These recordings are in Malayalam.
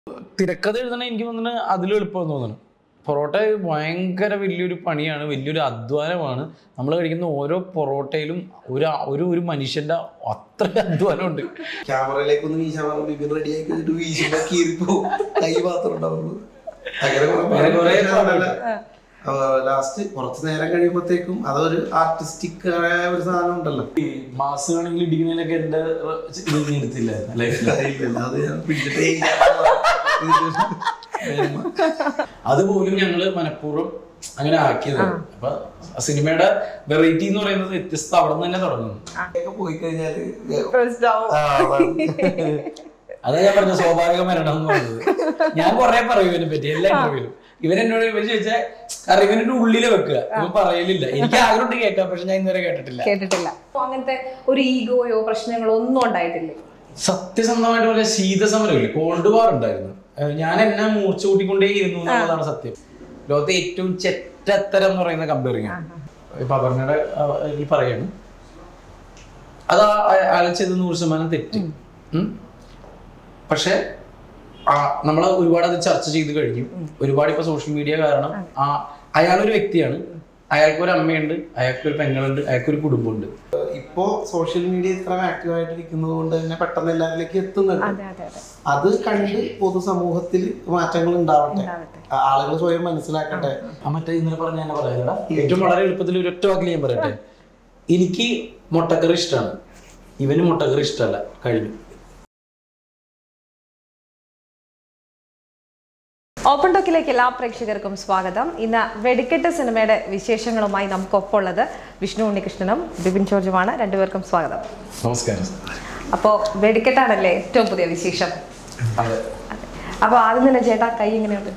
തിരക്കഥ എഴുതണ എനിക്ക് തോന്നുന്നു അതിലും എളുപ്പം തോന്നുന്നു പൊറോട്ട ഭയങ്കര വലിയൊരു പണിയാണ് വലിയൊരു അധ്വാനമാണ് നമ്മൾ കഴിക്കുന്ന ഓരോ പൊറോട്ടയിലും ഒരു ഒരു ഒരു മനുഷ്യന്റെ അത്ര അധ്വാനമുണ്ട് ക്യാമറയിലേക്ക് ഒന്ന് വീശാൻ പറഞ്ഞു ബിബിൻ റെഡി ആയി കഴിഞ്ഞിട്ട് വീശുമ്പോ കീറിപ്പോ കൈ മാത്രം ഉണ്ടാവുള്ളൂ അങ്ങനെ അങ്ങനെ കുറേ ലാസ്റ്റ് കുറച്ച് നേരം കഴിയുമ്പോഴത്തേക്കും അതൊരു ആർട്ടിസ്റ്റിക് ആയ ഒരു സാധനം ഉണ്ടല്ലോ മാസ് വേണമെങ്കിൽ ഇടിക്കുന്നതിനൊക്കെ എന്റെ ഇത് നീ എടുത്തില്ലായിരുന്നു ലൈഫിൽ ഇല്ല, അത് ഞാൻ പിടിച്ചിട്ടേ ഇല്ല. അതുപോലും ഞങ്ങള് മനഃപൂർവ്വം അങ്ങനെ ആക്കിയതാണ് അപ്പൊ സിനിമയുടെ വെറൈറ്റി എന്ന് പറയുന്നത് വ്യത്യസ്ത അവിടെ നിന്ന് തന്നെ തുടങ്ങുന്നു ഒക്കെ പോയി കഴിഞ്ഞാല് പ്രശ്നമാവും. ആ, അതാണ്. അതാ ഞാൻ പറഞ്ഞ സ്വാഭാവിക മരണം എന്ന് പറയുന്നത് ഞാൻ കുറെ പറയും ഇവനെ പറ്റി എല്ലാ ഇന്റർവ്യൂലും ഇവൻ എന്നോട് ഇവൻ ചോദിച്ചാൽ കാരണം ഇവന്റെ ഉള്ളില് വെക്കുക ഇവൻ പറയലില്ല എനിക്ക് ആഗ്രഹമുണ്ട് കേൾക്കാം പക്ഷെ ഞാൻ ഇന്നുവരെ കേട്ടിട്ടില്ല കേട്ടിട്ടില്ല അപ്പൊ അങ്ങനത്തെ ഒരു ഈഗോയോ പ്രശ്നങ്ങളോ ഒന്നും ഉണ്ടായിട്ടില്ലേ സത്യസന്ധമായിട്ട് പറഞ്ഞ ശീതസമരമില്ലേ കോൾഡ് വാർ ഉണ്ടായിരുന്നു ഏഹ് ഞാൻ എന്നെ മൂർച്ച കൂട്ടിക്കൊണ്ടേയിരുന്നു എന്നുള്ളതാണ് സത്യം ലോകത്തെ ഏറ്റവും ചെറ്റത്തരം എന്ന് പറയുന്ന കമ്പയറിംഗ് ആണ് ഇപ്പൊ അപർണയുടെ ഇതിൽ പറയാണ് അത് അയാൾ ചെയ്ത് നൂറ് ശതമാനം തെറ്റ് ഉം. പക്ഷെ നമ്മൾ ഒരുപാട് അത് ചർച്ച ചെയ്ത് കഴിഞ്ഞു ഒരുപാട് ഇപ്പൊ സോഷ്യൽ മീഡിയ കാരണം ആ അയാളൊരു വ്യക്തിയാണ് അയാൾക്ക് ഒരു അമ്മയുണ്ട് അയാൾക്ക് ഒരു പെങ്ങളുണ്ട് അയാൾക്ക് ഒരു കുടുംബമുണ്ട് ഇപ്പോ സോഷ്യൽ മീഡിയ ഇത്ര ആക്റ്റീവ് ആയിട്ടിരിക്കുന്നത് കൊണ്ട് തന്നെ പെട്ടെന്ന് എല്ലാവരിലേക്ക് എത്തുന്നുണ്ട് അതെ അതെ അതെ അത് കണ്ട് പൊതുസമൂഹത്തിൽ മാറ്റങ്ങൾ ഉണ്ടാവട്ടെ ഉണ്ടാവട്ടെ. ആളുകൾ സ്വയം മനസ്സിലാക്കട്ടെ ആ മറ്റേ ഇന്നലെ പറഞ്ഞ ഞാൻ പറയാം ഏറ്റവും വളരെ എളുപ്പത്തിൽ ഒരു ഒറ്റ വാക്കിൽ ഞാൻ പറയട്ടെ എനിക്ക് മുട്ടക്കറി ഇഷ്ടമാണ് ഇവന് മുട്ടക്കറി ഇഷ്ടമല്ല കഴിഞ്ഞു ഓപ്പൺ ടോക്കിലേക്ക് എല്ലാ പ്രേക്ഷകർക്കും സ്വാഗതം ഇന്ന് വെടിക്കെട്ട് സിനിമയുടെ വിശേഷങ്ങളുമായി നമുക്കൊപ്പമുള്ളത് വിഷ്ണു ഉണ്ണികൃഷ്ണനും ബിപിൻ ജോർജുമാണ് രണ്ടുപേർക്കും സ്വാഗതം നമസ്കാരം അപ്പോൾ വെടിക്കെട്ടാണല്ലേ ഏറ്റവും പുതിയ വിശേഷം അതെ അപ്പോൾ ആദ്യം തന്നെ ചേട്ടാ കൈ എങ്ങനെയുണ്ട്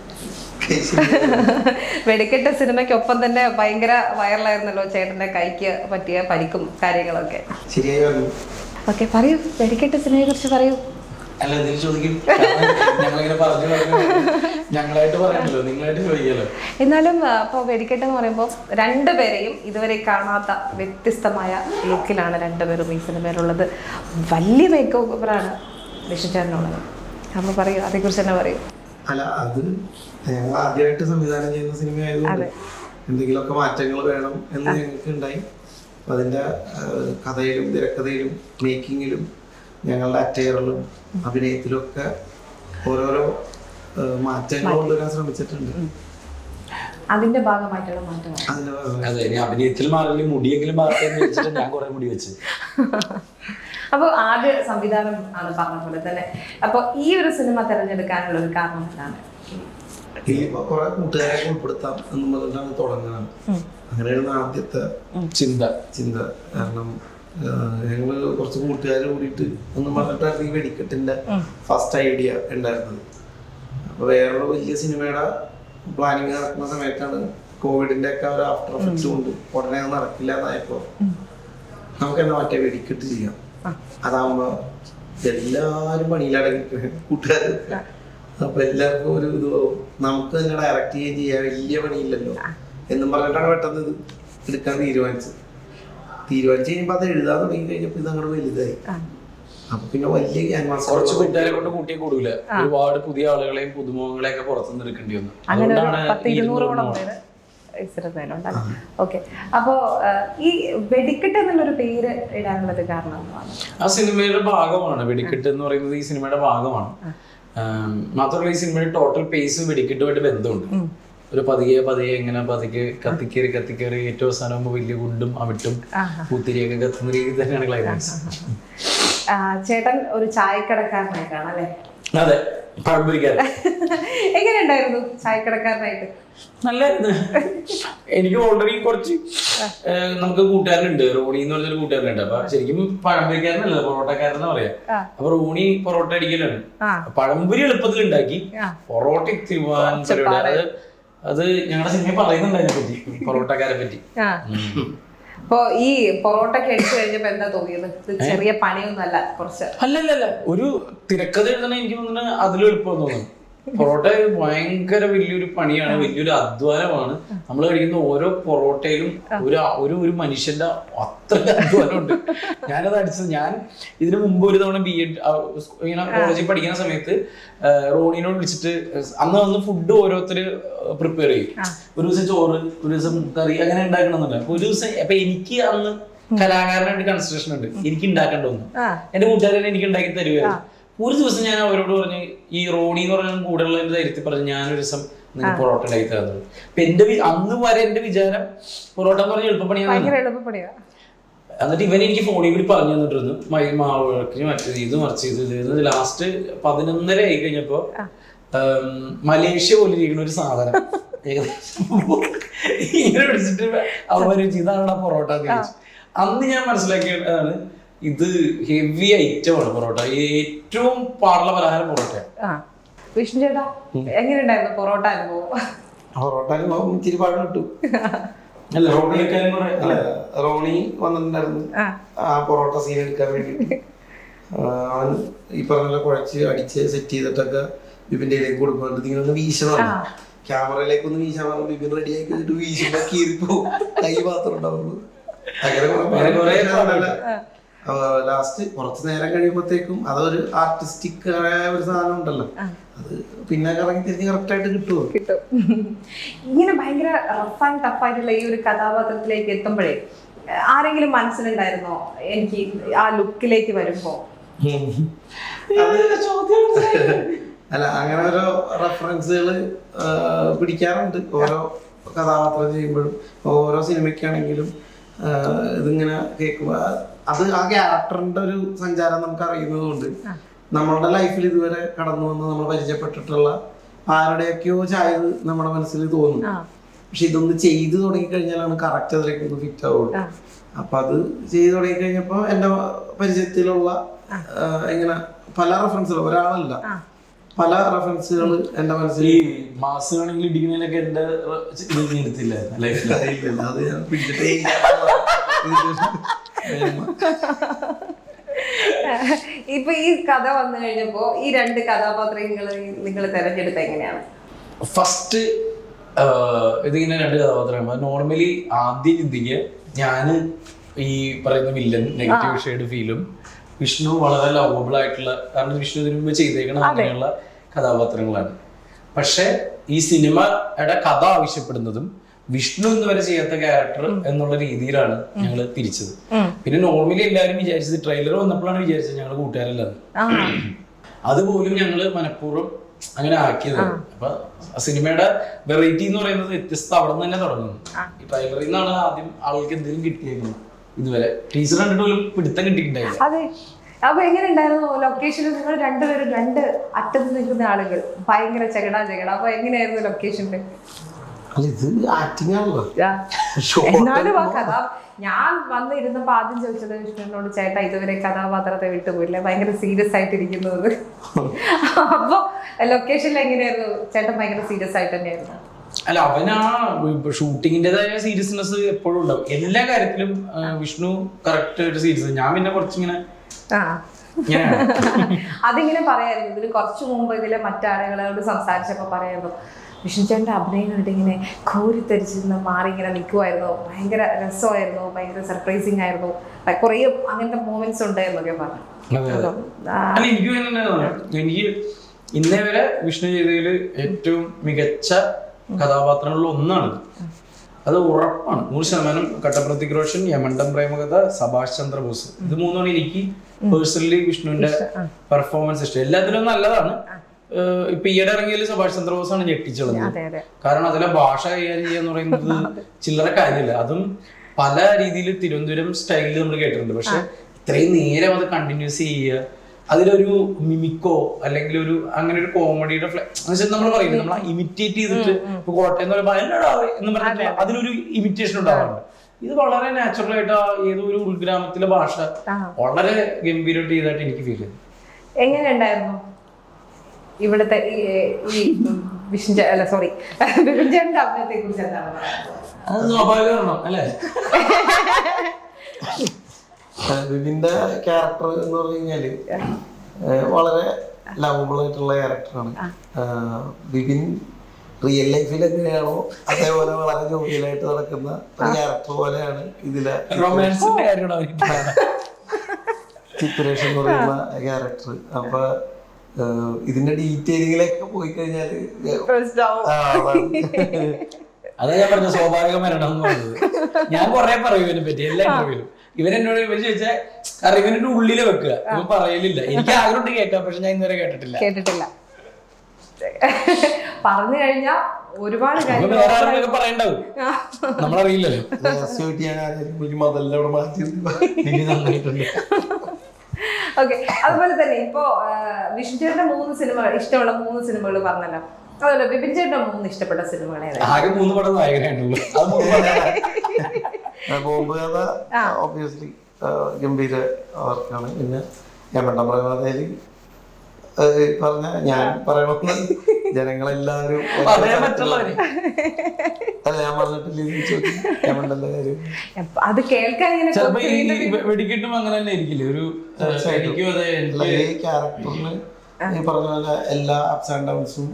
വെടിക്കെട്ട് സിനിമയ്ക്കൊപ്പം തന്നെ ഭയങ്കര വൈറലായിരുന്നല്ലോ ചേട്ടന്റെ കൈക്ക് പറ്റിയ പരിക്കും കാര്യങ്ങളൊക്കെ ശരിയായി പറഞ്ഞു ഓക്കെ പറയൂ വെടിക്കെട്ട് സിനിമയെ കുറിച്ച് പറയൂ അല്ല എന്തെങ്കിലും ചോദിക്കും ഞങ്ങളിങ്ങനെ പറഞ്ഞു പറഞ്ഞു ഞങ്ങളായിട്ട് പറയണല്ലോ നിങ്ങളായിട്ട് ചോദിക്കാലോ എന്നാലും അപ്പോൾ വെടിക്കെട്ട് എന്ന് പറയുമ്പോൾ രണ്ടുപേരെയും ഇതുവരെ കാണാത്ത വ്യത്യസ്തമായ ലുക്കിലാണ് രണ്ടുപേരും ഈ സിനിമയിലുള്ളത് വലിയ മേക്ക് ഓവറാണ് വിഷ്ണുചേട്ടനുള്ളത് അപ്പോൾ പറയൂ അതേക്കുറിച്ച് തന്നെ പറയൂ അല്ല അത് ഞങ്ങൾ ആദ്യമായിട്ട് സംവിധാനം ചെയ്യുന്ന സിനിമ ആയതുകൊണ്ട് എന്തെങ്കിലുമൊക്കെ മാറ്റങ്ങൾ വേണം എന്ന് ഞങ്ങൾക്ക് ഉണ്ടായി അപ്പൊ അതിന്റെ ആ, കഥയിലും തിരക്കഥയിലും മേക്കിങ്ങിലും ഞങ്ങളുടെ അറ്റയറിലും അഭിനയത്തിലും ഒക്കെ ഓരോരോ ആ, മാറ്റങ്ങൾ കൊണ്ടുവരാൻ ശ്രമിച്ചിട്ടുണ്ട് അതിന്റെ ഭാഗമായിട്ടുള്ള മാറ്റമാണ് അതിന്റെ ഭാഗമായി അതെ ഇനി അഭിനയത്തിൽ മാറില്ല മുടിയെങ്കിലും മാറട്ടെ എന്ന് വെച്ചിട്ട് ഞാൻ കുറെ മുടി വെച്ച് അപ്പോൾ ആദ്യ സംവിധാനം ആണ് പറഞ്ഞ പോലെ തന്നെ അപ്പോൾ ഈ ഒരു സിനിമ തിരഞ്ഞെടുക്കാനുള്ള ഒരു കാരണം എന്താണ് ഈ കുറെ കൂട്ടുകാരെ ഉൾപ്പെടുത്താം എന്ന് പറഞ്ഞിട്ടാണ് തുടങ്ങുന്നത് അങ്ങനെയാണ് ആദ്യത്തെ ചിന്ത ചിന്ത കാരണം ഞങ്ങൾ കുറച്ച് കൂട്ടുകാർ കൂടിയിട്ട് ഒന്ന് പറഞ്ഞിട്ടായിരുന്നു ഈ വെടിക്കെട്ടിന്റെ ഫസ്റ്റ് ഐഡിയ ഉണ്ടായിരുന്നത് അപ്പൊ വേറൊരു വലിയ സിനിമയുടെ പ്ലാനിങ് നടക്കുന്ന സമയത്താണ് കോവിഡിന്റെ ഒക്കെ ഒരു ആഫ്റ്റർ എഫക്റ്റ് കൊണ്ട് ഉടനെ അത് നടക്കില്ല എന്നായപ്പോ നമുക്ക് എന്നാ മറ്റേ വെടിക്കെട്ട് ചെയ്യാം അതാവുമ്പോ എല്ലാരും പണിയിലടങ്ങി കൂട്ടുകാരൊക്കെ അപ്പൊ എല്ലാവർക്കും ഒരു ഇത് തോന്നും. നമുക്ക് തന്നെ ഡയറക്റ്റ് ചെയ്യുകയും ചെയ്യാം വലിയ പണിയില്ലല്ലോ എന്നും പറഞ്ഞിട്ടാണ് പെട്ടെന്ന് ഇത് എടുക്കാൻ തീരുമാനിച്ചത് തീരുമാനിച്ചു കഴിയുമ്പോ അത് എഴുതാൻ തുടങ്ങി കഴിഞ്ഞപ്പോ ഇത് അങ്ങോട്ട് വലുതായി അപ്പൊ പിന്നെ വലിയ ക്യാൻവാസ് കുറച്ച് കൂട്ടുകാരെ കൊണ്ട് കൂട്ടിയെ കൂടൂല ഒരുപാട് പുതിയ ആളുകളെയും പുതുമുഖങ്ങളെയും ഒക്കെ പുറത്തുനിന്ന് എടുക്കേണ്ടി വന്നു അങ്ങനെ ഒരു അതുകൊണ്ടാണ് പത്ത് ഈ ഇരുന്നൂറോളം ഇരുന്നൂറ് പേര് ഈ സിനിമയിലുണ്ടല്ലോ ഓക്കെ അപ്പോൾ ഈ വെടിക്കെട്ട് എന്നുള്ളൊരു പേര് ഇടാനുള്ളത് കാരണം എന്താണ് ആ സിനിമയുടെ ഭാഗമാണ് വെടിക്കെട്ട് എന്ന് പറയുന്നത് ഈ സിനിമയുടെ ഭാഗമാണ് ആം, മാത്രമല്ല ഈ സിനിമയുടെ ടോട്ടൽ പേസ് വെടിക്കെട്ടുമായിട്ട് ബന്ധമുണ്ട് ഒരു പതിയെ പതിയെ ഇങ്ങനെ പതിക്കെ കത്തിക്കേറി കത്തിക്കേറി ഏറ്റവും അവസാനം ആകുമ്പോൾ വലിയ ഗുണ്ടും അവിട്ടും പൂത്തിരിയൊക്കെ കത്തുന്ന രീതിയിൽ തന്നെയാണ് ക്ലൈമാക്സ് ആ, ചേട്ടൻ ഒരു ചായക്കടക്കാരനായിട്ടാണ് അല്ലേ അതെ പഴംപൊരിക്കാരൻ എങ്ങനെയുണ്ടായിരുന്നു ചായക്കടക്കാരനായിട്ട് നല്ലായിരുന്നു എനിക്ക് ഓൾറെഡി കുറച്ച് ഏഹ്, നമുക്ക് കൂട്ടുകാരനുണ്ട് റോണി എന്ന് പറഞ്ഞൊരു കൂട്ടുകാരനുണ്ട് അപ്പൊ ശരിക്കും പഴംപൊരിക്കാരനല്ല പൊറോട്ടക്കാരനെന്ന് പറയാം ആ. അപ്പൊ റോണി പൊറോട്ട അടിക്കലാണ് ആ. പഴംപൊരി എളുപ്പത്തിൽ ഉണ്ടാക്കി ആ. പൊറോട്ട തിരുവാൻ പരിപാടി അത് അത് ഞങ്ങളുടെ സിനിമയിൽ പറയുന്നുണ്ട് അതിനെ പറ്റി പൊറോട്ടക്കാരെ പറ്റി ആ അപ്പോ ഈ പൊറോട്ടയ്ക്ക് അടിച്ചു കഴിഞ്ഞപ്പോ എന്താ തോന്നിയത് ഇത് ചെറിയ പണിയൊന്നുമല്ല കുറച്ച് അല്ലല്ലല്ല ഒരു തിരക്കഥ എഴുതണ എനിക്ക് തോന്നുന്നു അതിലും എളുപ്പം തോന്നുന്നു പൊറോട്ട ഭയങ്കര വലിയൊരു പണിയാണ് വലിയൊരു അധ്വാനമാണ് നമ്മൾ കഴിക്കുന്ന ഓരോ പൊറോട്ടയിലും ഒരു ഒരു ഒരു മനുഷ്യന്റെ അത്ര അധ്വാനമുണ്ട് ഞാനത് അടിച്ചത് ഞാൻ ഇതിനു മുമ്പ് ഒരു തവണ ബി എഡ് ഇങ്ങനെ കോളേജിൽ പഠിക്കുന്ന സമയത്ത് ആ, റോണിനോട് വിളിച്ചിട്ട് അന്ന് അന്ന് ഫുഡ് ഓരോരുത്തർ പ്രിപ്പയർ ചെയ്യും ഒരു ദിവസം ചോറ് ഒരു ദിവസം കറി അങ്ങനെ ഉണ്ടാക്കണമെന്നുണ്ട് അപ്പൊ ഒരു ദിവസം അപ്പൊ എനിക്ക് അന്ന് കലാകാരനായിട്ട് കൺസിഡറേഷൻ ഉണ്ട് എനിക്ക് ഉണ്ടാക്കേണ്ട ഒന്ന് ആ എന്റെ കൂട്ടുകാരൻ എനിക്ക് ഉണ്ടാക്കി തരുമായിരുന്നു ഒരു ദിവസം ഞാൻ അവരോട് പറഞ്ഞു ഈ റോണി എന്ന് പറഞ്ഞ കൂടെയുള്ള എന്റെ ധൈര്യത്തിൽ പറഞ്ഞു ഞാനൊരു ദിവസം നിങ്ങൾക്ക് പൊറോട്ട ഉണ്ടാക്കി തരുന്നത് അപ്പൊ എന്റെ വി- അന്ന് വരെ എന്റെ വിചാരം പൊറോട്ട എന്ന് പറഞ്ഞ എളുപ്പപ്പണിയാണ് ഭയങ്കര എളുപ്പപ്പണിയാ എന്നിട്ട് ഇവൻ എനിക്ക് ഫോണിൽ കൂടി പറഞ്ഞു തന്നിട്ടിരുന്നു മൈ മാവ് വിളക്കിന് മറ്റേത് ഇത് മറിച്ച് ഇത് ഇത് ലാസ്റ്റ് പതിനൊന്നര ആയി കഴിഞ്ഞപ്പോ ഉം, മലേഷ്യ പോലെ ഇരിക്കുന്ന ഒരു സാധനം ഏകദേശം ഇങ്ങനെ പിടിച്ചിട്ട് അവർ ഇതാണ് പൊറോട്ട എന്ന് ചോദിച്ചു അന്ന് ഞാൻ മനസ്സിലാക്കിയതാണ് ഇത് ഹെവി ഐറ്റമാണ് പൊറോട്ട ഏറ്റവും പാടുള്ള പലഹാരം പൊറോട്ടയാണ് ആ വിഷ്ണു ചേട്ടാ എങ്ങനെയുണ്ടായിരുന്നു പൊറോട്ട അനുഭവം പൊറോട്ട അനുഭവം ഇച്ചിരി പാട് കിട്ടും അല്ല റോഡിലേക്കാളും കുറെ അല്ല റോണി വന്നിട്ടുണ്ടായിരുന്നു ആ ആ പൊറോട്ട സീൻ എടുക്കാൻ വേണ്ടിയിട്ട് അവൻ ഈ പറഞ്ഞ പോലെ കുഴച്ച് അടിച്ച് സെറ്റ് ചെയ്തിട്ടൊക്കെ ബിബിന്റെ ഇടയിൽ കൊടുക്കുന്നുണ്ട് ഇങ്ങനെ ഒന്ന് വീശണം ക്യാമറയിലേക്ക് ഒന്ന് വീശാൻ പറഞ്ഞു ബിബിൻ റെഡി ആക്കി വെച്ചിട്ട് വീശുമ്പോ കീറിപ്പോ കൈ മാത്രം ഉണ്ടാവുള്ളൂ അങ്ങനെ അങ്ങനെ കുറേ ലാസ്റ്റ് കുറച്ച് നേരം കഴിയുമ്പോഴത്തേക്കും അതൊരു ആർട്ടിസ്റ്റിക് ആയ ഒരു സാധനം ഉണ്ടല്ലോ അത് പിന്നെ കറങ്ങി തിരിഞ്ഞ് കറക്റ്റ് ആയിട്ട് കിട്ടുമോ കിട്ടും ഇങ്ങനെ ഭയങ്കര റഫ് ആൻഡ് ടഫ് ആയിട്ടുള്ള ഈ ഒരു കഥാപാത്രത്തിലേക്ക് എത്തുമ്പോഴേ ആരെങ്കിലും മനസ്സിലുണ്ടായിരുന്നോ എനിക്ക് ആ ലുക്കിലേക്ക് വരുമ്പോ അല്ല അങ്ങനെ ഓരോ റെഫറൻസുകൾ പിടിക്കാറുണ്ട് ഓരോ കഥാപാത്രം ചെയ്യുമ്പോഴും ഓരോ സിനിമയ്ക്കാണെങ്കിലും ആ, ഇതിങ്ങനെ കേൾക്കുമ്പോൾ അത് ആ ക്യാരക്ടറിന്റെ ഒരു സഞ്ചാരം നമുക്ക് അറിയുന്നത് കൊണ്ട് നമ്മളുടെ ലൈഫിൽ ഇതുവരെ കടന്നു വന്ന് നമ്മൾ പരിചയപ്പെട്ടിട്ടുള്ള ആരുടെയൊക്കെയോ ചായത് നമ്മുടെ മനസ്സിൽ തോന്നും ആ പക്ഷെ ഇതൊന്ന് ചെയ്തു തുടങ്ങി കഴിഞ്ഞാലാണ് കറക്റ്റ് അതിലേക്ക് ഒന്ന് ഫിറ്റ് ആവുള്ളൂ ആ. അപ്പൊ അത് ചെയ്തു തുടങ്ങി കഴിഞ്ഞപ്പോ എന്റെ പരിചയത്തിലുള്ള ആ, ഇങ്ങനെ പല റെഫറൻസുകൾ ഒരാളല്ല ആ. പല റെഫറൻസുകൾ എന്റെ മനസ്സിൽ ഈ മാസമാണെങ്കിൽ ഇടിക്കുന്നതിനൊക്കെ എന്റെ ഇത് നീ എടുത്തില്ലായിരുന്നു ലൈഫിൽ ഇല്ല, അത് ഞാൻ പിടിച്ചിട്ടേ ഇല്ല. ഇപ്പൊ ഈ കഥ വന്നു കഴിഞ്ഞപ്പോ ഈ രണ്ട് കഥാപാത്രങ്ങൾ നിങ്ങൾ തെരഞ്ഞെടുത്ത എങ്ങനെയാണ് ഫസ്റ്റ് ഇതിങ്ങനെ രണ്ട് കഥാപാത്രമാണ് നോർമലി ആദ്യം ചിന്തിക്കുക ഞാന് ഈ പറയുന്ന വില്ലൻ നെഗറ്റീവ് ഷെയ്ഡ് ഫീലും വിഷ്ണു വളരെ ലവബിൾ ആയിട്ടുള്ള കാരണം വിഷ്ണു ഇതിനു മുമ്പ് ചെയ്തേക്കണ അങ്ങനെയുള്ള കഥാപാത്രങ്ങളാണ് പക്ഷെ ഈ സിനിമയുടെ കഥ ആവശ്യപ്പെടുന്നതും വിഷ്ണു എന്ന് വരെ ചെയ്യാത്ത ക്യാരക്ടർ എന്നുള്ള രീതിയിലാണ് ഞങ്ങൾ തിരിച്ചത് പിന്നെ നോർമലി എല്ലാവരും വിചാരിച്ചത് ട്രെയിലർ വന്നപ്പോഴാണ് വിചാരിച്ചത് ഞങ്ങൾ കൂട്ടുകാരെല്ലാം ആ അതുപോലും ഞങ്ങള് മനഃപൂർവ്വം അങ്ങനെ ആക്കിയത് അപ്പൊ ആ സിനിമയുടെ വെറൈറ്റി എന്ന് പറയുന്നത് വ്യത്യസ്ത അവിടെ നിന്ന് തന്നെ തുടങ്ങുന്നു ഈ ട്രെയിലറിൽ നിന്നാണ് ആദ്യം ആൾക്ക് എന്തെങ്കിലും കിട്ടിയേക്കുന്നത് ഇതുവരെ ടീച്ചർ കണ്ടിട്ട് പോലും പിടുത്തം കിട്ടിയിട്ടുണ്ടായില്ല അതെ അപ്പൊ എങ്ങനെ ഉണ്ടായിരുന്നു ലൊക്കേഷനിൽ നിങ്ങൾ രണ്ടുപേരും രണ്ട് അറ്റത്ത് നിൽക്കുന്ന ആളുകൾ ഭയങ്കര ചെകടാ ചെകട അപ്പൊ എങ്ങനെയായിരുന്നു ലൊക്കേഷനിൽ അല്ല ഇത് ആക്ടിങ് ആണല്ലോ എന്നാലും ആ കഥ ഞാൻ വന്നിരുന്നപ്പോ ആദ്യം ചോദിച്ചത് വിഷ്ണുവിനോട് ചേട്ടാ ഇതുവരെ കഥാപാത്രത്തെ വിട്ടുപോയില്ല ഭയങ്കര സീരിയസ് ആയിട്ടിരിക്കുന്നത് അപ്പൊ ലൊക്കേഷനിൽ എങ്ങനെയായിരുന്നു ചേട്ടൻ ഭയങ്കര സീരിയസ് ആയിട്ട് തന്നെയായിരുന്നു അല്ല അവനാ ഷൂട്ടിങ്ങിന്റേതായ സീരിയസ്നെസ് എപ്പോഴും ഉണ്ടാവും എല്ലാ കാര്യത്തിലും ആ, വിഷ്ണു കറക്റ്റ് ഒരു സീരിയസ് ഞാൻ പിന്നെ കുറച്ചിങ്ങനെ ആ ഇങ്ങനെയാണ് അതിങ്ങനെ പറയായിരുന്നു ഇതിന് കുറച്ചു മുമ്പ് ഇതിലെ മറ്റാളുകളോട് സംസാരിച്ചപ്പോ പറയായിരുന്നു വിഷ്ണു ചേട്ടൻ്റെ അഭിനയം കണ്ടിട്ട് ഇങ്ങനെ കോരിത്തരിച്ചിരുന്ന് മാറി ഇങ്ങനെ നിൽക്കുമായിരുന്നു ഭയങ്കര രസമായിരുന്നു ഭയങ്കര സർപ്രൈസിങ് ആയിരുന്നു കുറേ അങ്ങനത്തെ മൂമെന്റ്സ് ഉണ്ടായിരുന്നൊക്കെ പറഞ്ഞു അതെ, അതെ. അപ്പം, ആ, അല്ല എനിക്ക് തന്നെയാണ് എനിക്ക് ഇന്നേ വരെ വിഷ്ണു ചെയ്തതിൽ ഏറ്റവും മികച്ച കഥാപാത്രങ്ങളിൽ ഒന്നാണ് അത് ഉറപ്പാണ് നൂറ് ശതമാനം കട്ടപ്രതിക് റോഷൻ യമണ്ടം പ്രേമകഥ സഭാഷ് ചന്ദ്രബോസ് ഇത് മൂന്നാണ് എനിക്ക് പേഴ്സണലി വിഷ്ണുവിന്റെ പെർഫോമൻസ് ഇഷ്ടം എല്ലാത്തിലും നല്ലതാണ് ഏഹ് ഇപ്പൊ ഈയിടെ ഇറങ്ങിയതിൽ സഭാഷ് ചന്ദ്രബോസ് ആണ് ഞെട്ടിച്ചത് അതെ അതെ കാരണം അതിലെ ഭാഷ കൈകാര്യം ചെയ്യാന്ന് പറയുന്നത് ചില്ലറ കാര്യമില്ല അതും പല രീതിയിൽ തിരുവനന്തപുരം സ്റ്റൈലിൽ നമ്മൾ കേട്ടിട്ടുണ്ട് പക്ഷെ ഇത്രയും നേരം അത് കണ്ടിന്യൂസ് ചെയ്യുക അതിലൊരു മിമിക്കോ അല്ലെങ്കിൽ ഒരു അങ്ങനെ ഒരു കോമഡിയുടെ നമ്മൾ പറയുന്നത് നമ്മൾ ഇമിറ്റേറ്റ് ചെയ്തിട്ട് ഇപ്പൊ കോട്ടയം എന്ന് പറയുമ്പോൾ എന്നടാ എന്ന് പറഞ്ഞിട്ട് അതിലൊരു ഇമിറ്റേഷൻ ഉണ്ടാവാറുണ്ട് ഇത് വളരെ നാച്ചുറൽ ആയിട്ട് ആ ഏതോ ഒരു ഉൾഗ്രാമത്തിലെ ഭാഷ ആ. വളരെ ഗംഭീരമായിട്ട് ചെയ്തതായിട്ട് എനിക്ക് ഫീൽ ചെയ്തു എങ്ങനെ ഉണ്ടായിരുന്നു ഇവിടുത്തെ ഈ ഈ വിഷ്ണു ചേ- അല്ല സോറി വിപിൻ ചേട്ടൻ്റെ അഭിനയത്തെ കുറിച്ച് എന്താണ് പറയുന്നത് അത് സ്വാഭാവികമാണോ അല്ലേ വിപിന്റെ ക്യാരക്ടർ എന്ന് പറഞ്ഞു കഴിഞ്ഞാല് ഏഹ് വളരെ ലവബിൾ ആയിട്ടുള്ള ക്യാരക്ടറാണ് ബിബിൻ റിയൽ ലൈഫിൽ എങ്ങനെയാണോ അതേപോലെ വളരെ ജോലിയിലായിട്ട് നടക്കുന്ന ഒരു ക്യാരക്ടർ പോലെയാണ് ഇതിലെ റൊമാൻസിന്റെ കാര്യമാണ് അവർക്ക് പറയാൻ. ചിത്രേഷ് എന്ന് പറയുന്ന ക്യാരക്ടർ അപ്പൊ ഏഹ്, ഇതിന്റെ ഡീറ്റെയിലിങ്ങിലൊക്കെ പോയി കഴിഞ്ഞാല് പ്രശ്നമാവും. ആ, അതാണ്. അതാ ഞാൻ പറഞ്ഞ സ്വാഭാവിക മരണം എന്ന് പറഞ്ഞത് ഞാൻ കുറെ പറയും ഇവനെ പറ്റി എല്ലാ ഇന്റർവ്യൂലും ഇവൻ എന്നോട് ഇവൻ ചോദിച്ചാൽ കാരണം ഇവന്റെ ഉള്ളില് വെക്കുക ഇവൻ പറയലില്ല എനിക്ക് ആഗ്രഹമുണ്ട് കേൾക്കാം പക്ഷെ ഞാൻ ഇന്നുവരെ കേട്ടിട്ടില്ല കേട്ടിട്ടില്ല പറഞ്ഞു കഴിഞ്ഞാ ഒരുപാട് ഇവൻ കാര്യങ്ങൾ വേറെ ആളുകളൊക്കെ പറയണ്ടാവും നമ്മളറിയില്ലല്ലോ രഹസ്യമായിട്ട് ഞാൻ ആരെങ്കിലും വിളിക്കുമ്പോ അതെല്ലാം അവിടെ മാറ്റി എനിക്ക് നന്നായിട്ടുണ്ട് ഓക്കെ അതുപോലെ തന്നെ ഇപ്പോ ആ, വിഷ്ണു ചേട്ടന്റെ മൂന്ന് സിനിമകൾ ഇഷ്ടമുള്ള മൂന്ന് സിനിമകൾ പറഞ്ഞല്ലോ അതുപോലെ ബിപിൻ ചേട്ടന്റെ മൂന്ന് ഇഷ്ടപ്പെട്ട സിനിമകൾ ഏതാ ആകെ മൂന്ന് പടം നായകനായിട്ടുള്ളൂ അത് മൂന്ന് പടം ബോംബ് കഥ ഓബിയസ്ലി ഗംഭീര വർക്കാണ് പിന്നെ യമണ്ട പ്രേമതയില് പറഞ്ഞ ഞാൻ പറയണമെന്ന് ജനങ്ങളെല്ലാവരും ഒരേ പറയാൻ തരത്തിലുള്ള- പറ്റുള്ളവര് അല്ല ഞാൻ പറഞ്ഞിട്ടില്ല യമണ്ടന്റെ കാര്യം എപ്പ- അത് കേൾക്കാൻ ഇങ്ങനെ ചിലപ്പോ ഈ കൊത്തിയിട്ട് ഈ വെടിക്കെട്ടും അങ്ങനെ തന്നെ ആയിരിക്കില്ലേ ഒരു എനിക്കും അതെ അല്ല, ഈ ക്യാരക്ടറിന് ഈ പറഞ്ഞ പോലെ എല്ലാ അപ്സ് ആൻഡ് ഡൗൺസും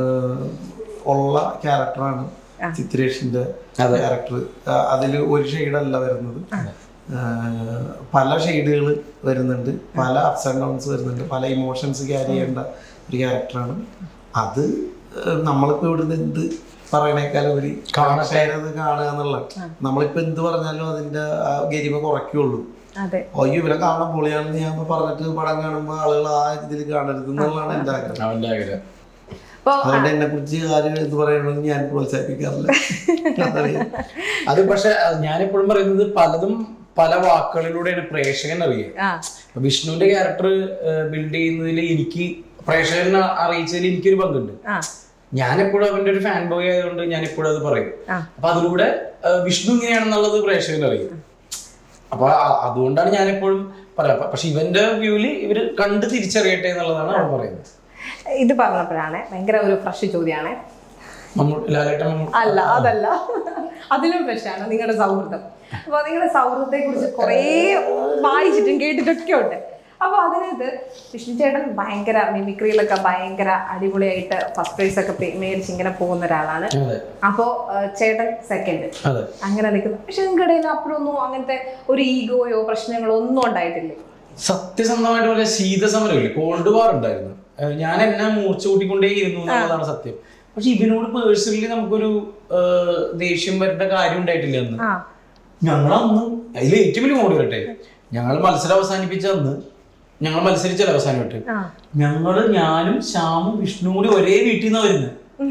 ഉള്ള ക്യാരക്ടറാണ് ചിത്രേഷിന്റെ ക്യാരക്ടർ അതിൽ ഒരു ഷെയ്ഡല്ല വരുന്നത് ആ, പല ഷെയ്ഡുകൾ വരുന്നുണ്ട് പല അപ്സ് ആൻഡ് ഡൗൺസ് വരുന്നുണ്ട് പല ഇമോഷൻസ് ക്യാരി ചെയ്യേണ്ട ഒരു ക്യാരക്ടറാണ് അത് ഏഹ്, നമ്മളിപ്പോ ഇവിടുന്ന് എന്ത് പറയണേക്കാളും ഒരു കാണത് കാണുക എന്നുള്ള നമ്മളിപ്പോ എന്ത് പറഞ്ഞാലും അതിന്റെ ആ ഗരിമ കുറയ്ക്കുള്ളൂ അതെ അയ്യോ ഇവരെ കാണാൻ പൊളിയാണെന്ന് ഞാൻ ഇപ്പൊ പറഞ്ഞിട്ട് പടം കാണുമ്പോ ആളുകൾ ആ ഇതിൽ കാണരുത് എന്നുള്ളതാണ് എന്റെ ആഗ്രഹം അവന്റെ ആഗ്രഹം അപ്പൊ അതുകൊണ്ട് എന്നെ കുറിച്ച് ആരും എന്ത് പറയണമെന്ന് ഞാൻ പ്രോത്സാഹിപ്പിക്കാറില്ല അതറിയാം. അത് പക്ഷെ ഞാനെപ്പോഴും പറയുന്നത് പലതും പല വാക്കുകളിലൂടെയാണ് പ്രേക്ഷകൻ അറിയുക ആ അപ്പൊ വിഷ്ണുവിന്റെ ക്യാരക്ടർ ബിൽഡ് ചെയ്യുന്നതിൽ എനിക്ക് പ്രേക്ഷകനെ അറിയിച്ചതിൽ എനിക്കൊരു പങ്കുണ്ട് ആ ഞാൻ എപ്പോഴും അവന്റെ ഒരു ഫാൻ ബോയ് ആയതുകൊണ്ട് ഞാൻ എപ്പോഴും അത് പറയും ആ. അപ്പൊ അതിലൂടെ ആ, വിഷ്ണു ഇങ്ങനെയാണെന്നുള്ളത് പ്രേക്ഷകൻ അറിയും അപ്പൊ അ- അതുകൊണ്ടാണ് ഞാൻ എപ്പോഴും പറയാം പ- പക്ഷെ ഇവന്റെ വ്യൂവില് ഇവര് കണ്ട് തിരിച്ചറിയട്ടെ എന്നുള്ളതാണ് അവൻ പറയുന്നത് ഇത് പറഞ്ഞപ്പോഴാണ് ഭയങ്കര ഒരു ഫ്രഷ് ചോദ്യമാണ് മമ്മൂ ലാലേട്ടൻ മമ്മൂ അല്ല അതല്ല അതിലും പ്രശ്നമാണ് നിങ്ങളുടെ സൗഹൃദം അപ്പൊ നിങ്ങളുടെ സൗഹൃദത്തെ കുറിച്ച് കുറേ വായിച്ചിട്ടും കേട്ടിട്ടൊക്കെ ഉണ്ട് അപ്പൊ അതിനകത്ത് വിഷ്ണു ചേട്ടൻ ഭയങ്കര മിമിക്രിയിലൊക്കെ ഭയങ്കര അടിപൊളിയായിട്ട് ഫസ്റ്റ് പ്രൈസ് ഒക്കെ പേ- മേടിച്ച് ഇങ്ങനെ പോകുന്ന ഒരാളാണ് അതെ അപ്പോ ആ, ചേട്ടൻ സെക്കൻഡ് അതെ അങ്ങനെ നിൽക്കുന്നു പക്ഷെ നിങ്ങളുടെ ഇടയിൽ അപ്പോഴൊന്നും അങ്ങനത്തെ ഒരു ഈഗോയോ പ്രശ്നങ്ങളോ ഒന്നും ഉണ്ടായിട്ടില്ലേ സത്യസന്ധമായിട്ട് പറയാൻ ശീതസമരമില്ലേ കോൾഡ് വാർ ഉണ്ടായിരുന്നു ഏഹ് ഞാൻ എന്നെ മൂർച്ച കൂട്ടിക്കൊണ്ടേയിരുന്നു എന്നുള്ളതാണ് സത്യം പക്ഷെ ഇവനോട് പേഴ്സണലി നമുക്കൊരു ഏഹ് ദേഷ്യം വരേണ്ട കാര്യം ഉണ്ടായിട്ടില്ല അന്ന് ആ ഞങ്ങൾ അന്ന് അതിൽ ഏറ്റവും വലിയ മോഡ് വരട്ടെ ഞങ്ങൾ മത്സരം അവസാനിപ്പിച്ച അന്ന് ഞങ്ങൾ മത്സരിച്ചല്ല അവസാനമായിട്ട് ആ ഞങ്ങള് ഞാനും ശ്യാമും വിഷ്ണു കൂടി ഒരേ വീട്ടിൽ നിന്നാ വരുന്നത്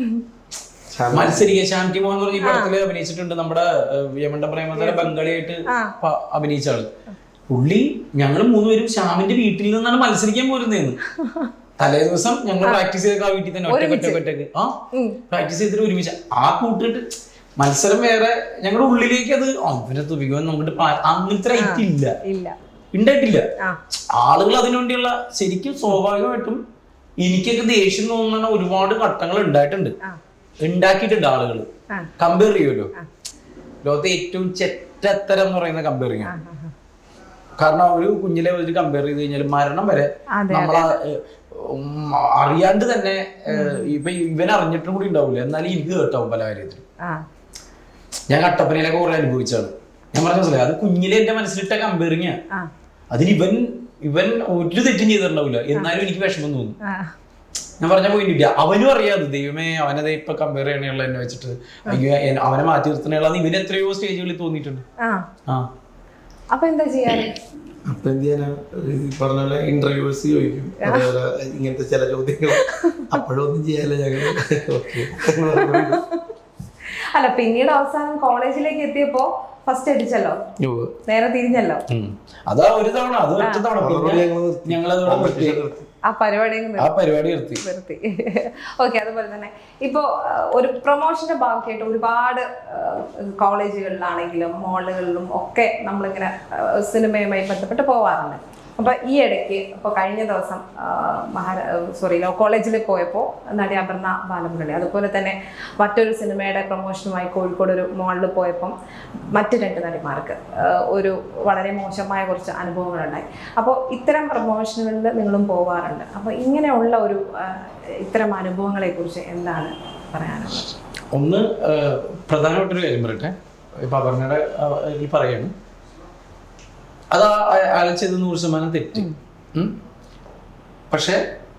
ശ്യാം മത്സരിക്കുക ശാന്തി മോഹൻ എന്ന് പറഞ്ഞ ഈ പടത്തില് അഭിനയിച്ചിട്ടുണ്ട് നമ്മുടെ ഏഹ്, യമണ്ട പ്രേമത്തിലെ ബംഗാളിയായിട്ട് പ- അഭിനയിച്ച ആള് പുള്ളി ഞങ്ങൾ മൂന്നുപേരും ശ്യാമിന്റെ വീട്ടിൽ നിന്നാണ് മത്സരിക്കാൻ പോരുന്നതെന്ന് തലേ ദിവസം ഞങ്ങൾ പ്രാക്ടീസ് ചെയ്ത ആ വീട്ടിൽ തന്നെ ഒറ്റ ഒറ്റ ഒറ്റക്ക് ആ പ്രാക്ടീസ് ചെയ്തിട്ട് ഒരുമിച്ച് ആ കൂട്ടിട്ട് മത്സരം വേറെ ഞങ്ങളുടെ ഉള്ളിലേക്ക് അത് ആ, ഇവനെ തുപിക്കുവാൻ നമുക്ക് അങ്ങനത്തെ റൈറ്റ് ഇല്ല ഇല്ല ഉണ്ടായിട്ടില്ല ആ ആളുകൾ അതിനുവേണ്ടിയുള്ള ശരിക്കും സ്വാഭാവികമായിട്ടും എനിക്കൊക്കെ ദേഷ്യം തോന്നുന്ന ഒരുപാട് ഘട്ടങ്ങൾ ഉണ്ടായിട്ടുണ്ട് ആ. ഉണ്ടാക്കിയിട്ടുണ്ട് ആളുകൾ ആ. കമ്പയർ ചെയ്യുമല്ലോ ലോകത്തെ ഏറ്റവും ചെറ്റത്തരം എന്ന് പറയുന്ന കമ്പയറിങ് ആ, ആ. കാരണം ഒരു കുഞ്ഞിലെ വെച്ച് കമ്പയർ ചെയ്ത് കഴിഞ്ഞാൽ മരണം വരെ അതെ, നമ്മളെ ഉം, അറിയാണ്ട് തന്നെ ഏഹ്, ഇപ്പൊ ഇവൻ അറിഞ്ഞിട്ടും കൂടി ഉണ്ടാവില്ല എന്നാലും എനിക്ക് കേട്ടാവും പല കാര്യത്തിലും ആ ഞാൻ കട്ടപ്പനയിലൊക്കെ കുറെ അനുഭവിച്ചാണ് ഞാൻ പറഞ്ഞ മനസ്സിലായി അത് കുഞ്ഞിലെ എന്റെ മനസ്സിലിട്ട കമ്പയറിങ് ആ അതിന് ഇവൻ ഇവൻ ഒരു തെറ്റും ചെയ്തിട്ടുണ്ടാവില്ല എന്നാലും എനിക്ക് വിഷമം തോന്നും ആ ഞാൻ പറഞ്ഞ പോയിട്ടില്ല അവനും അറിയാതെ ദൈവമേ അവനത് ഇപ്പൊ കമ്പയർ ചെയ്യണുള്ള എന്നെ വെച്ചിട്ട് അയ്യോ എൻ- അവനെ മാറ്റി നിർത്തണുള്ള ഇവന് എത്രയോ സ്റ്റേജുകളിൽ തോന്നിയിട്ടുണ്ട് ആ ആ അപ്പൊ എന്താ ചെയ്യാറ് അപ്പൊ എന്ത് ചെയ്യാനാ ഈ പറഞ്ഞ പോലെ ഇന്റർവ്യൂസ് ചോദിക്കും അതേപോലെ ഇങ്ങനത്തെ ചില ചോദ്യങ്ങൾ അപ്പോഴൊന്നും ചെയ്യാല്ല ഞങ്ങൾ ഓക്കെ അല്ല പിന്നീട് അവസാനം കോളേജിലേക്ക് എത്തിയപ്പോ ഫസ്റ്റ് അടിച്ചല്ലോ നേരെ തിരിഞ്ഞല്ലോ ഉം. അതാ ഒരു തവണ അത് ഒറ്റ തവണ പിന്നെ ഞങ്ങളതോടെ നിർത്തി ആ പരിപാടി അങ്ങ് ആ പരിപാടി നിർത്തി നിർത്തി ഓക്കെ അതുപോലെ തന്നെ ഇപ്പോൾ ഒരു പ്രൊമോഷന്റെ ഭാഗമായിട്ട് ഒരുപാട് ആ, കോളേജുകളിലാണെങ്കിലും മോളുകളിലും ഒക്കെ നമ്മളിങ്ങനെ ആ, സിനിമയുമായി ബന്ധപ്പെട്ട് പോവാറുണ്ട് അപ്പൊ ഈ ഇടയ്ക്ക് ഇപ്പൊ കഴിഞ്ഞ ദിവസം ആ, മഹാരാ സോറി ലോ കോളേജിൽ പോയപ്പോൾ നടി അപർണ ബാലമുരളി അതുപോലെ തന്നെ മറ്റൊരു സിനിമയുടെ പ്രൊമോഷനുമായി കോഴിക്കോട് ഒരു മോളിൽ പോയപ്പം മറ്റു രണ്ട് നടിമാർക്ക് ആ, ഒരു വളരെ മോശമായ കുറച്ച് അനുഭവങ്ങളുണ്ടായി അപ്പോൾ ഇത്തരം പ്രൊമോഷനുകളിൽ നിങ്ങളും പോകാറുണ്ട് അപ്പോൾ ഇങ്ങനെയുള്ള ഒരു ആ, ഇത്തരം അനുഭവങ്ങളെ കുറിച്ച് എന്താണ് പറയാനുള്ളത് ഒന്ന് ഏഹ്, പ്രധാനമായിട്ടൊരു കാര്യം പറയട്ടെ ഇപ്പൊ അപർണയുടെ ഇതിൽ പറയാണ് അത് ആ- ആ- അയാൾ ചെയ്ത് നൂറ് ശതമാനം തെറ്റ് ഉം. പക്ഷെ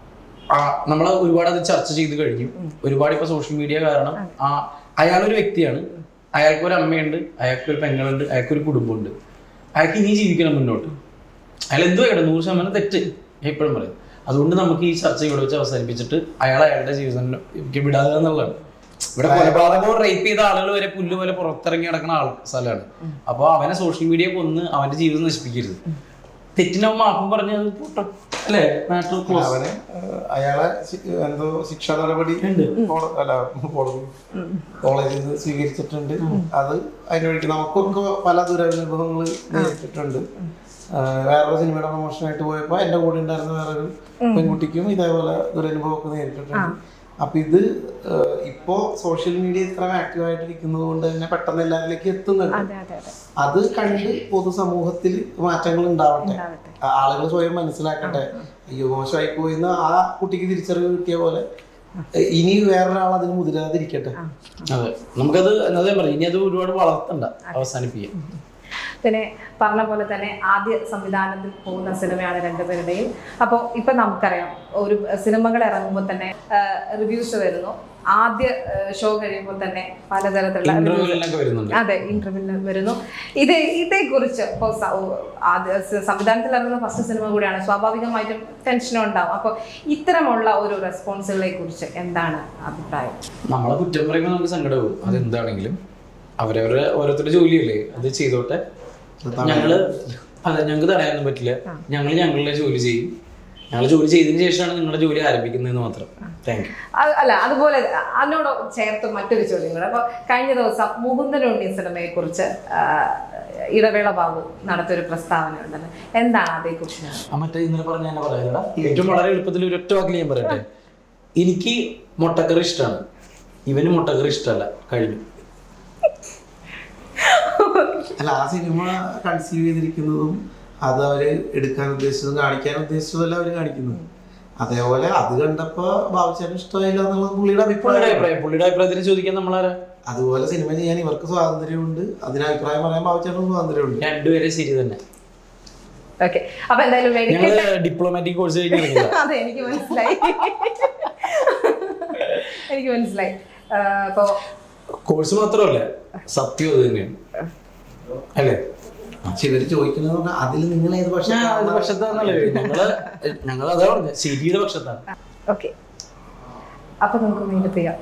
നമ്മൾ ഒരുപാട് അത് ചർച്ച ചെയ്ത് കഴിഞ്ഞു ഒരുപാട് ഇപ്പൊ സോഷ്യൽ മീഡിയ കാരണം ആ അയാളൊരു വ്യക്തിയാണ് അയാൾക്ക് ഒരു അമ്മയുണ്ട് അയാൾക്ക് ഒരു പെങ്ങളുണ്ട് അയാൾക്ക് ഒരു കുടുംബമുണ്ട് അയാൾക്ക് ഇനി ജീവിക്കണം മുന്നോട്ട് അയാൾ എന്തോ കേട്ടോ നൂറ് ശതമാനം തെറ്റ് ഞാൻ എപ്പോഴും പറയും അതുകൊണ്ട് നമുക്ക് ഈ ചർച്ച ഇവിടെ വെച്ച് അവസാനിപ്പിച്ചിട്ട് അയാൾ അയാളുടെ ജീവിതം വിടാതെ എന്നുള്ളതാണ് ഇവിടെ കൊലപാതകവും റേപ്പ് ചെയ്ത ആളുകൾ വരെ പുല്ല് പോലെ പുറത്തിറങ്ങി നടക്കുന്ന ആൾ സ്ഥലമാണ് അപ്പോൾ അവനെ സോഷ്യൽ മീഡിയ കൊന്ന് അവന്റെ ജീവിതം നശിപ്പിക്കരുത് തെറ്റിനവൻ മാപ്പം പറഞ്ഞത് പോട്ടെ അല്ലേ മാറ്റർ ക്ലോസ് അവനെ ഏഹ്, അയാളെ ശി- എന്തോ ശിക്ഷാ നടപടി കോട- അല്ല കോടതി കോളേജിൽ നിന്ന് സ്വീകരിച്ചിട്ടുണ്ട് അത് അതിന് വഴിക്ക് നമുക്കൊക്കെ പല ദുരനുഭവങ്ങൾ നേരിട്ടിട്ടുണ്ട് ഏഹ്, വേറൊരു സിനിമയുടെ പ്രൊമോഷനായിട്ട് പോയപ്പോൾ എൻ്റെ കൂടെ ഉണ്ടായിരുന്ന വേറൊരു പെൺകുട്ടിക്കും ഇതേപോലെ ദുരനുഭവമൊക്കെ നേരിട്ടിട്ടുണ്ട് അപ്പൊ ഇത് ഏഹ്, ഇപ്പോ സോഷ്യൽ മീഡിയ ഇത്ര ആക്റ്റീവ് ആയിട്ടിരിക്കുന്നത് കൊണ്ട് തന്നെ പെട്ടെന്ന് എല്ലാവരിലേക്ക് എത്തുന്നുണ്ട് അതെ അതെ അതെ അത് കണ്ട് പൊതുസമൂഹത്തിൽ മാറ്റങ്ങൾ ഉണ്ടാവട്ടെ ഉണ്ടാവട്ടെ. ആളുകൾ സ്വയം മനസ്സിലാക്കട്ടെ അയ്യോ മോശമായി പോയിന്ന് ആ കുട്ടിക്ക് തിരിച്ചറിവ് കിട്ടിയ പോലെ എ, ഇനി വേറൊരാൾ അതിന് മുതിരാതിരിക്കട്ടെ അതെ നമുക്കത് അതേ പറയും ഇനി അത് ഒരുപാട് വളർത്തണ്ട അവസാനിപ്പിക്കാം പിന്നെ പറഞ്ഞ പോലെ തന്നെ ആദ്യ സംവിധാനത്തിൽ പോകുന്ന സിനിമയാണ് രണ്ടുപേരുടെയും അപ്പോൾ ഇപ്പം നമുക്കറിയാം ഒരു സിനിമകൾ ഇറങ്ങുമ്പോൾ തന്നെ റിവ്യൂസ് വരുന്നു ആദ്യ ഷോ കഴിയുമ്പോൾ തന്നെ പലതരത്തിലുള്ള ഇന്റർവ്യൂവിലൊക്കെ വരുന്നുണ്ട് അതെ ഇന്റർവ്യൂവിൽ വരുന്നു ഇത് ഇതേക്കുറിച്ച് ഇപ്പോൾ ആദ്യ സ- സംവിധാനത്തിൽ ഇറങ്ങുന്ന ഫസ്റ്റ് സിനിമ കൂടിയാണ് സ്വാഭാവികമായിട്ടും ടെൻഷനും ഉണ്ടാവും അപ്പോൾ ഇത്തരമുള്ള ഒരു റെസ്പോൺസുകളെ കുറിച്ച് എന്താണ് അഭിപ്രായം നമ്മളെ കുറ്റം പറയുമ്പോൾ നമുക്ക് സങ്കടമാവും അതെന്താണെങ്കിലും അവരവരുടെ ഓരോരുത്തരുടെ ജോലിയല്ലേ അത് ചെയ്തോട്ടെ ഞങ്ങള് അതെ ഞങ്ങൾക്ക് തടയാനൊന്നും പറ്റില്ല ഞങ്ങൾ ഞങ്ങളുടെ ജോലി ചെയ്യും ഞങ്ങൾ ജോലി ചെയ്തതിന് ശേഷമാണ് നിങ്ങളുടെ ജോലി ആരംഭിക്കുന്നതെന്ന് മാത്രം താങ്ക് യു അത് അല്ല അതുപോലെ അതിനോട് ചേർത്ത് മറ്റൊരു ചോദ്യം കൂടെ അപ്പോൾ കഴിഞ്ഞ ദിവസം മുകുന്ദനുണ്ണി സിനിമയെ കുറിച്ച് ഇടവേള ബാബു നടത്തിയൊരു പ്രസ്താവന ഉണ്ടല്ലോ എന്താണ് അതേക്കുറിച്ച് ആ മറ്റേ ഇന്നലെ പറഞ്ഞ ഞാൻ പറയാ ഏറ്റവും വളരെ എളുപ്പത്തിൽ ഒരു ഒറ്റ വാക്കിൽ ഞാൻ പറയട്ടെ എനിക്ക് മുട്ടക്കറി ഇഷ്ടമാണ് ഇവന് മുട്ടക്കറി ഇഷ്ടമല്ല കഴിഞ്ഞു അല്ല ആ സിനിമ കൺസീവ് ചെയ്തിരിക്കുന്നതും അത് അവര് എടുക്കാൻ ഉദ്ദേശിച്ചതും കാണിക്കാൻ ഉദ്ദേശിച്ചതല്ല അവര് കാണിക്കുന്നത് അതേപോലെ അത് കണ്ടപ്പോ ബാബുച്ചാനും ഇഷ്ടമായില്ല എന്നുള്ളത് പുള്ളിയുടെ പുള്ളിയുടെ അഭിപ്രായം അഭിപ്രായം പുള്ളിയുടെ അഭിപ്രായത്തിന് ചോദിക്കാൻ നമ്മളാരാ അതുപോലെ സിനിമ ചെയ്യാൻ ഇവർക്ക് സ്വാതന്ത്ര്യമുണ്ട് അതിന് അഭിപ്രായം പറയാൻ ബാബുച്ചാനും സ്വാതന്ത്ര്യമുണ്ട് രണ്ടുപേരെ ശരി തന്നെ ഓക്കെ അപ്പൊ എന്തായാലും വെടിക്കെട്ട് ഞങ്ങള് ഡിപ്ലോമാറ്റിക് കോഴ്സ് കഴിഞ്ഞ് ഇറങ്ങിയതാ അതെ എനിക്ക് മനസ്സിലായി എനിക്ക് മനസ്സിലായി ആ, അപ്പോ കോഴ്സ് മാത്രമല്ല സത്യം അത് തന്നെയാണ് അല്ലേ ചിലര് ചോദിക്കുന്നത് പറഞ്ഞാൽ അതിൽ നിങ്ങൾ ഏത് പക്ഷേ ഞാൻ അത് പക്ഷത്താന്നല്ലേ ഞങ്ങള് ഞങ്ങൾ അതാ പറഞ്ഞ ശരിയുടെ പക്ഷത്താണ് ഓക്കെ അപ്പൊ നമുക്ക് വീണ്ടും ചെയ്യാം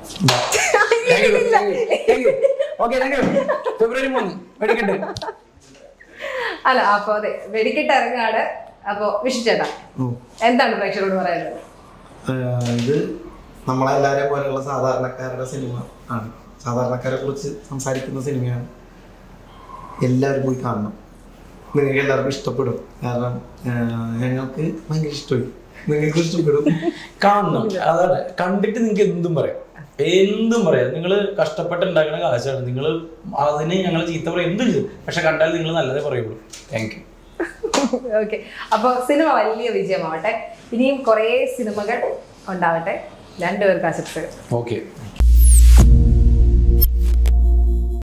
ഓക്കെ ഫെബ്രുവരി മൂന്ന് മേടിക്കട്ടെ അല്ല അപ്പൊ അതെ വെടിക്കെട്ട് ഇറങ്ങാണ് അപ്പൊ വിഷിച്ചേട്ടാ എന്താണ് പ്രേക്ഷകരോട് പറയാനുള്ളത് ആഹ് ഇത് നമ്മളെല്ലാവരെയും പോലെയുള്ള സാധാരണക്കാരുടെ സിനിമ ആണ് സാധാരണക്കാരെ കുറിച്ച് സംസാരിക്കുന്ന സിനിമയാണ് എല്ലാവരും പോയി കാണണം നിങ്ങൾക്ക് എല്ലാവർക്കും ഇഷ്ടപ്പെടും കാരണം ആഹ് ഞങ്ങൾക്ക് ഭയങ്കര ഇഷ്ടമായി നിങ്ങൾക്ക് ഇഷ്ടപ്പെടും കാണണം അതാണ് കണ്ടിട്ട് നിങ്ങൾക്ക് എന്തും പറയാം എന്തും പറയാം നിങ്ങൾ കഷ്ടപ്പെട്ട് ഉണ്ടാക്കുന്ന കാശാണ് നിങ്ങൾ അതിന് ഞങ്ങൾ ചീത്ത പറയും എന്തും ചെയ്യും പക്ഷെ കണ്ടാൽ നിങ്ങൾ നല്ലതേ പറയുള്ളൂ താങ്ക് യു ഓക്കെ അപ്പൊ സിനിമ വലിയ വിജയമാവട്ടെ ഇനിയും കുറേ സിനിമകൾ ഉണ്ടാവട്ടെ രണ്ടുപേർക്ക് ആശംസകൾ ഓക്കെ